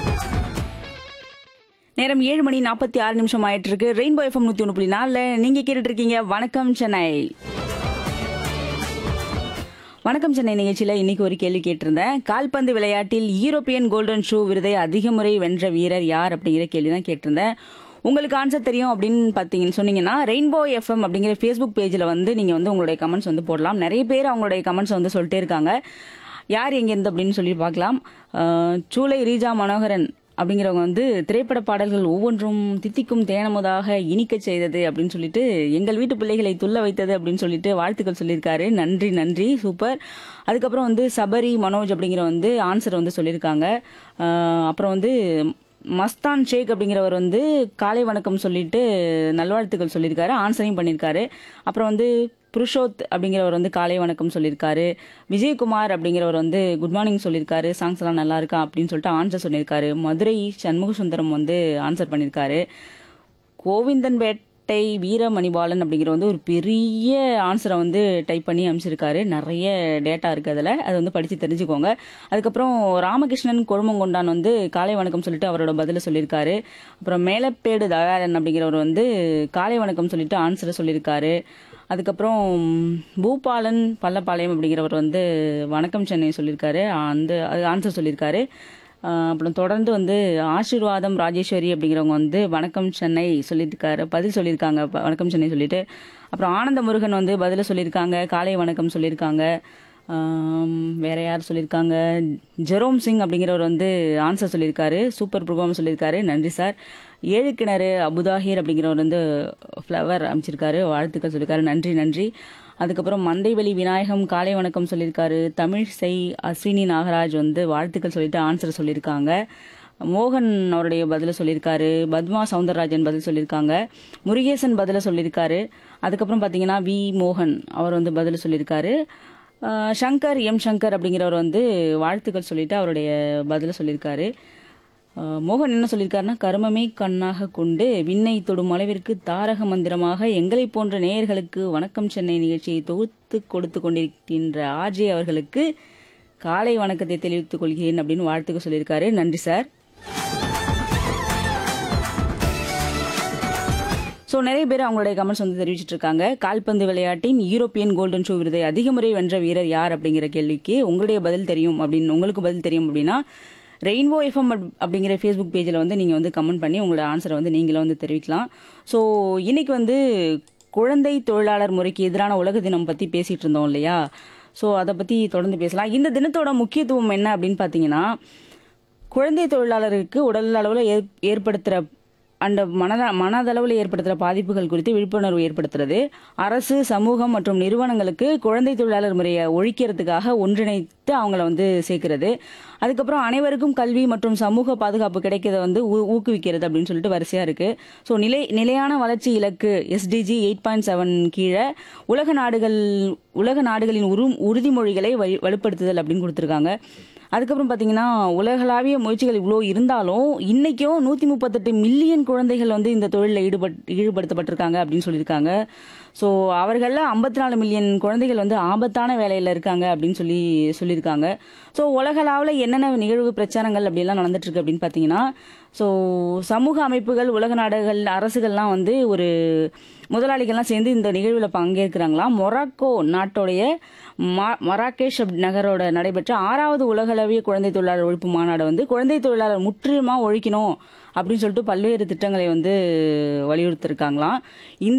நேரம் ஏழு மணி நாற்பத்தி ஆறு நிமிஷம் ஆயிட்டு இருக்கு ரெயின்போ எஃப்எம் நூத்தி ஒன்று புள்ளி நாலுல நீங்க கேட்டுட்டு இருக்கீங்க வணக்கம் சென்னை வணக்கம் சென்னை நிகழ்ச்சியில இன்னைக்கு ஒரு கேள்வி கேட்டிருந்தேன் கால்பந்து விளையாட்டில் யூரோப்பியன் கோல்டன் ஷூ விருதை அதிக முறை வென்ற வீரர் யார் அப்படிங்கிற கேள்வி தான் கேட்டிருந்தேன் உங்களுக்கு ஆன்சர் தெரியும் அப்படின்னு பார்த்தீங்கன்னு சொன்னீங்கன்னா ரெயின்போ எஃப்எம் அப்படிங்கிற ஃபேஸ்புக் பேஜில் வந்து நீங்கள் வந்து உங்களுடைய கமெண்ட்ஸ் வந்து போடலாம் நிறைய பேர் அவங்களுடைய கமெண்ட்ஸ் வந்து சொல்லிட்டே இருக்காங்க யார் எங்கேருந்து அப்படின்னு சொல்லி பார்க்கலாம் அஹ், சூளை ரீஜா மனோகரன் அப்படிங்கிறவங்க வந்து திரைப்பட பாடல்கள் ஒவ்வொன்றும் தித்திக்கும் தேனமுதாக இனிக்கச் செய்தது அப்படின்னு சொல்லிட்டு எங்கள் வீட்டு பிள்ளைகளை துள்ள வைத்தது அப்படின்னு சொல்லிட்டு வாழ்த்துக்கள் சொல்லியிருக்காரு நன்றி நன்றி சூப்பர் அதுக்கப்புறம் வந்து சபரி மனோஜ் அப்படிங்கிற வந்து ஆன்சர் வந்து சொல்லியிருக்காங்க அஹ், அப்புறம் வந்து மஸ்தான் ஷேக் அப்படிங்கிறவர் வந்து காலை வணக்கம் சொல்லிட்டு நல்வாழ்த்துக்கள் சொல்லியிருக்காரு ஆன்சரையும் பண்ணியிருக்காரு அப்புறம் வந்து புருஷோத் அப்படிங்கிறவர் வந்து காலை வணக்கம் சொல்லியிருக்காரு விஜயகுமார் அப்படிங்கிறவர் வந்து குட் மார்னிங் சொல்லியிருக்காரு சாங்ஸ் எல்லாம் நல்லா இருக்கா அப்படின்னு சொல்லிட்டு ஆன்சர் சொல்லியிருக்காரு மதுரை சண்முக சுந்தரம் வந்து ஆன்சர் பண்ணியிருக்காரு கோவிந்தன்பேட்டை வீரமணிபாலன் அப்படிங்கிற வந்து ஒரு பெரிய ஆன்சரை வந்து டைப் பண்ணி அனுப்பிச்சிருக்காரு நிறைய டேட்டா இருக்கு அதில் அதை வந்து படித்து தெரிஞ்சுக்கோங்க அதுக்கப்புறம் ராமகிருஷ்ணன் கொழுமங்கொண்டான் வந்து காலை வணக்கம் சொல்லிட்டு அவரோட பதிலை சொல்லியிருக்காரு அப்புறம் மேலப்பேடு தயாளன் அப்படிங்கிறவர் வந்து காலை வணக்கம் சொல்லிட்டு ஆன்சரை சொல்லியிருக்காரு அதுக்கப்புறம் பூபாலன் பள்ளப்பாளையம் அப்படிங்கிறவர் வந்து வணக்கம் சென்னை சொல்லியிருக்காரு அந்த அது ஆன்சர் சொல்லியிருக்காரு ஆஹ் அப்புறம் தொடர்ந்து வந்து ஆசீர்வாதம் ராஜேஸ்வரி அப்படிங்கிறவங்க வந்து வணக்கம் சென்னை சொல்லியிருக்காரு பதில் சொல்லியிருக்காங்க ப- வணக்கம் சென்னை சொல்லிட்டு அப்புறம் ஆனந்த முருகன் வந்து பதில சொல்லியிருக்காங்க காலை வணக்கம் சொல்லியிருக்காங்க ஆம், வேற யார் சொல்லியிருக்காங்க ஜெரோம் சிங் அப்படிங்கிறவர் வந்து ஆன்சர் சொல்லியிருக்காரு சூப்பர் ப்ரோக்ராம் சொல்லியிருக்காரு நன்றி சார் ஏழு கிணறு அபுதாஹிர் அப்படிங்கிறவர் வந்து ஃப்ளவர் அமைச்சிருக்காரு வாழ்த்துக்கள் சொல்லியிருக்காரு நன்றி நன்றி அதுக்கப்புறம் மந்தைவெளி விநாயகம் காலை வணக்கம் சொல்லியிருக்காரு தமிழ் செய் அஸ்வினி நாகராஜ் வந்து வாழ்த்துக்கள் சொல்லிட்டு ஆன்சர் சொல்லியிருக்காங்க மோகன் அவருடைய பதில சொல்லியிருக்காரு பத்மா சவுந்தரராஜன் பதில் சொல்லியிருக்காங்க முருகேசன் பதில சொல்லியிருக்காரு அதுக்கப்புறம் பார்த்தீங்கன்னா வி மோகன் அவர் வந்து பதில் சொல்லியிருக்காரு ஆஹ் சங்கர் எம் சங்கர் அப்படிங்கிறவர் வந்து வாழ்த்துக்கள் சொல்லிட்டு அவருடைய பதில சொல்லியிருக்காரு ஆஹ் மோகன் என்ன சொல்லியிருக்காருன்னா கர்மமே கண்ணாக கொண்டு விண்ணை தொடும் அளவிற்கு தாரக மந்திரமாக எங்களை போன்ற நேயர்களுக்கு வணக்கம் சென்னை நிகழ்ச்சியை தொகுத்து கொடுத்து கொண்டிருக்கின்ற ஆர்ஜே அவர்களுக்கு காலை வணக்கத்தை தெரிவித்துக் கொள்கிறேன் அப்படின்னு வாழ்த்துக்கள் சொல்லியிருக்காரு நன்றி சார் ஸோ நிறைய பேர் அவங்களுடைய கமெண்ட்ஸ் வந்து தெரிவிச்சிட்டு இருக்காங்க கால்பந்து விளையாட்டின் யூரோப்பியன் கோல்டன் ஷூ விருதை அதிக முறை வென்ற வீரர் யார் அப்படிங்கிற கேள்விக்கு உங்களுடைய பதில் தெரியும் அப்படின்னு உங்களுக்கு பதில் தெரியும் அப்படின்னா ரெயின்போ எஃப்எம் அப்படிங்கிற ஃபேஸ்புக் பேஜில் வந்து நீங்கள் வந்து கமெண்ட் பண்ணி உங்களோட ஆன்சரை வந்து நீங்களும் வந்து தெரிவிக்கலாம் ஸோ இன்னைக்கு வந்து குழந்தை தொழிலாளர் முறைக்கு எதிரான உலக தினம் பற்றி பேசிகிட்டு இருந்தோம் இல்லையா ஸோ அதை பற்றி தொடர்ந்து பேசலாம் இந்த தினத்தோட முக்கியத்துவம் என்ன அப்படின்னு பார்த்தீங்கன்னா குழந்தை தொழிலாளருக்கு உடல் அளவில் ஏற் ஏற்படுத்துகிற அந்த மனத மனதளவில் ஏற்படுத்துகிற பாதிப்புகள் குறித்து விழிப்புணர்வு ஏற்படுத்துறது அரசு சமூகம் மற்றும் நிறுவனங்களுக்கு குழந்தை தொழிலாளர் முறையை ஒழிக்கிறதுக்காக ஒன்றிணைத்து அவங்கள வந்து சேர்க்கிறது அதுக்கப்புறம் அனைவருக்கும் கல்வி மற்றும் சமூக பாதுகாப்பு கிடைக்கிறத வந்து ஊ- ஊக்குவிக்கிறது அப்படின்னு சொல்லிட்டு வரிசையாக இருக்குது ஸோ நிலை நிலையான வளர்ச்சி இலக்கு எஸ்டிஜி எயிட் பாயிண்ட் செவன் கீழே உலக நாடுகள் உலக நாடுகளின் உரு உறுதிமொழிகளை வலி- வலுப்படுத்துதல் அப்படின்னு கொடுத்துருக்காங்க அதுக்கப்புறம் பார்த்தீங்கன்னா உலகளாவிய முயற்சிகள் இவ்வளோ இருந்தாலும் இன்னைக்கும் நூற்றி முப்பத்தெட்டு மில்லியன் குழந்தைகள் வந்து இந்த தொழிலில் ஈடுபட் ஈடுபடுத்தப்பட்டிருக்காங்க அப்படின்னு சொல்லியிருக்காங்க ஸோ அவர்களில் ஐம்பத்தி நாலு மில்லியன் குழந்தைகள் வந்து ஆபத்தான வேலையில் இருக்காங்க அப்படின்னு சொல்லி சொல்லியிருக்காங்க ஸோ உலகளாவில் என்னென்ன நிகழ்வு பிரச்சாரங்கள் அப்படிலாம் நடந்துட்டு இருக்கு அப்படின்னு பார்த்தீங்கன்னா ஸோ சமூக அமைப்புகள் உலக நாடுகள் அரசுகள்லாம் வந்து ஒரு முதலாளிகள்லாம் சேர்ந்து இந்த நிகழ்வில் பங்கேற்கிறாங்களாம் மொராக்கோ நாட்டோடைய மா- மராகேஷ் அப் நகரோட நடைபெற்ற ஆறாவது உலகளவிய குழந்தை தொழிலாளர் ஒழிப்பு மாநாடு வந்து குழந்தை தொழிலாளர் முற்றிலுமா ஒழிக்கணும் அப்படின்னு சொல்லிட்டு பல்வேறு திட்டங்களை வந்து வலியுறுத்திருக்காங்களாம் இந்த